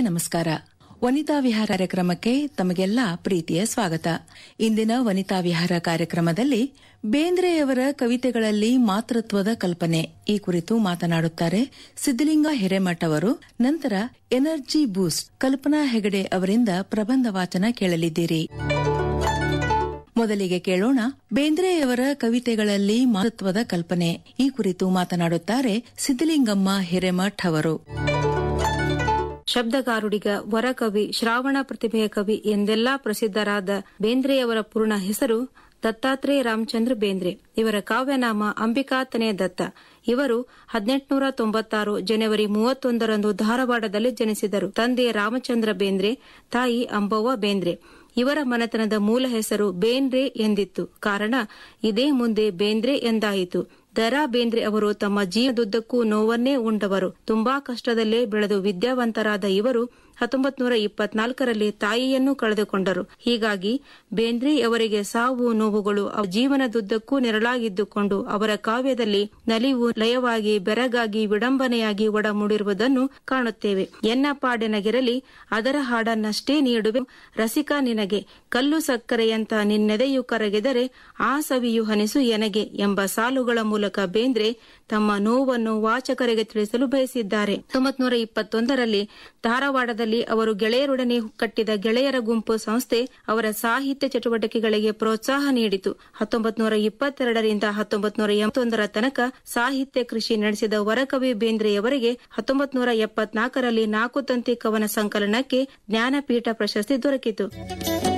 ನಮಸ್ಕಾರ ವನಿತಾ ವಿಹಾರ ಕಾರ್ಯಕ್ರಮಕ್ಕೆ ತಮಗೆಲ್ಲ ಪ್ರೀತಿಯ ಸ್ವಾಗತ ಇಂದಿನ ವನಿತಾ ವಿಹಾರ ಕಾರ್ಯಕ್ರಮದಲ್ಲಿ ಬೇಂದ್ರೆಯವರ ಕವಿತೆಗಳಲ್ಲಿ ಮಾತೃತ್ವದ ಕಲ್ಪನೆ ಈ ಕುರಿತು ಮಾತನಾಡುತ್ತಾರೆ ಸಿದ್ದಲಿಂಗ ಹಿರೇಮಠ್ ಅವರು ನಂತರ ಎನರ್ಜಿ ಬೂಸ್ಟ್ ಕಲ್ಪನಾ ಹೆಗಡೆ ಅವರಿಂದ ಪ್ರಬಂಧ ವಾಚನ ಕೇಳಲಿದ್ದೀರಿ ಮೊದಲಿಗೆ ಕೇಳೋಣ ಬೇಂದ್ರೆಯವರ ಕವಿತೆಗಳಲ್ಲಿ ಮಾತೃತ್ವದ ಕಲ್ಪನೆ ಈ ಕುರಿತು ಮಾತನಾಡುತ್ತಾರೆ ಸಿದ್ದಲಿಂಗಮ್ಮ ಹಿರೇಮಠ್ ಅವರು ಶಬ್ದಗಾರುಡಿಗ ವರಕವಿ ಶ್ರಾವಣ ಪ್ರತಿಭೆಯ ಕವಿ ಎಂದೆಲ್ಲಾ ಪ್ರಸಿದ್ಧರಾದ ಬೇಂದ್ರೆಯವರ ಪೂರ್ಣ ಹೆಸರು ದತ್ತಾತ್ರೇಯ ರಾಮಚಂದ್ರ ಬೇಂದ್ರೆ ಇವರ ಕಾವ್ಯನಾಮ ಅಂಬಿಕಾತನೇ ದತ್ತ ಇವರು ಹದಿನೆಂಟುನೂರ ತೊಂಬತ್ತಾರು ಜನವರಿ ಮೂವತ್ತೊಂದರಂದು ಧಾರವಾಡದಲ್ಲಿ ಜನಿಸಿದರು ತಂದೆ ರಾಮಚಂದ್ರ ಬೇಂದ್ರೆ ತಾಯಿ ಅಂಬವ್ವ ಬೇಂದ್ರೆ ಇವರ ಮನೆತನದ ಮೂಲ ಹೆಸರು ಬೇಂದ್ರೆ ಎಂದಿತ್ತು ಕಾರಣ ಇದೇ ಮುಂದೆ ಬೇಂದ್ರೆ ಎಂದಾಯಿತು ದರಾ ಬೇಂದ್ರೆ ಅವರು ತಮ್ಮ ಜೀವದುದ್ದಕ್ಕೂ ನೋವನ್ನೇ ಉಂಡವರು ತುಂಬಾ ಕಷ್ಟದಲ್ಲೇ ಬೆಳೆದು ವಿದ್ಯಾವಂತರಾದ ಇವರು ಹತ್ತೊಂಬತ್ ನೂರ ಇಪ್ಪತ್ನಾಲ್ಕರಲ್ಲಿ ತಾಯಿಯನ್ನು ಕಳೆದುಕೊಂಡರು ಹೀಗಾಗಿ ಬೇಂದ್ರೆ ಅವರಿಗೆ ಸಾವು ನೋವುಗಳು ಅವರ ಜೀವನದುದ್ದಕ್ಕೂ ನೆರಳಾಗಿದ್ದುಕೊಂಡು ಅವರ ಕಾವ್ಯದಲ್ಲಿ ನಲಿವು ಲಯವಾಗಿ ಬೆರಗಾಗಿ ವಿಡಂಬನೆಯಾಗಿ ಒಡಮೂಡಿರುವುದನ್ನು ಕಾಣುತ್ತೇವೆ ಎನ್ನ ಪಾಡೆನಗಿರಲಿ ಅದರ ಹಾಡನ್ನಷ್ಟೇ ನೀಡುವೆ ರಸಿಕ ನಿನಗೆ ಕಲ್ಲು ಸಕ್ಕರೆಯಂತ ನಿನ್ನೆದೆಯು ಕರಗಿದರೆ ಆ ಸವಿಯು ಹನಿಸು ಎನಗೆ ಎಂಬ ಸಾಲುಗಳ ಮೂಲಕ ಬೇಂದ್ರೆ ತಮ್ಮ ನೋವನ್ನು ವಾಚಕರಿಗೆ ತಿಳಿಸಲು ಬಯಸಿದ್ದಾರೆ ಹತ್ತೊಂಬತ್ ನೂರ ಇಪ್ಪತ್ತೊಂದರಲ್ಲಿ ಧಾರವಾಡದಲ್ಲಿ ಅವರು ಗೆಳೆಯರೊಡನೆ ಕಟ್ಟಿದ ಗೆಳೆಯರ ಗುಂಪು ಸಂಸ್ಥೆ ಅವರ ಸಾಹಿತ್ಯ ಚಟುವಟಿಕೆಗಳಿಗೆ ಪ್ರೋತ್ಸಾಹ ನೀಡಿತು ಹತ್ತೊಂಬತ್ ನೂರ ಇಪ್ಪತ್ತೆರಡರಿಂದ ಹತ್ತೊಂಬತ್ ನೂರ ಎಂಬತ್ತೊಂದರ ತನಕ ಸಾಹಿತ್ಯ ಕೃಷಿ ನಡೆಸಿದ ವರಕವಿ ಬೇಂದ್ರೆಯವರಿಗೆ ಹತ್ತೊಂಬತ್ ನೂರ ಎಪ್ಪತ್ನಾಲ್ಕರಲ್ಲಿ ನಾಲ್ಕು ತಂತಿ ಕವನ ಸಂಕಲನಕ್ಕೆ ಜ್ಞಾನಪೀಠ ಪ್ರಶಸ್ತಿ ದೊರಕಿತು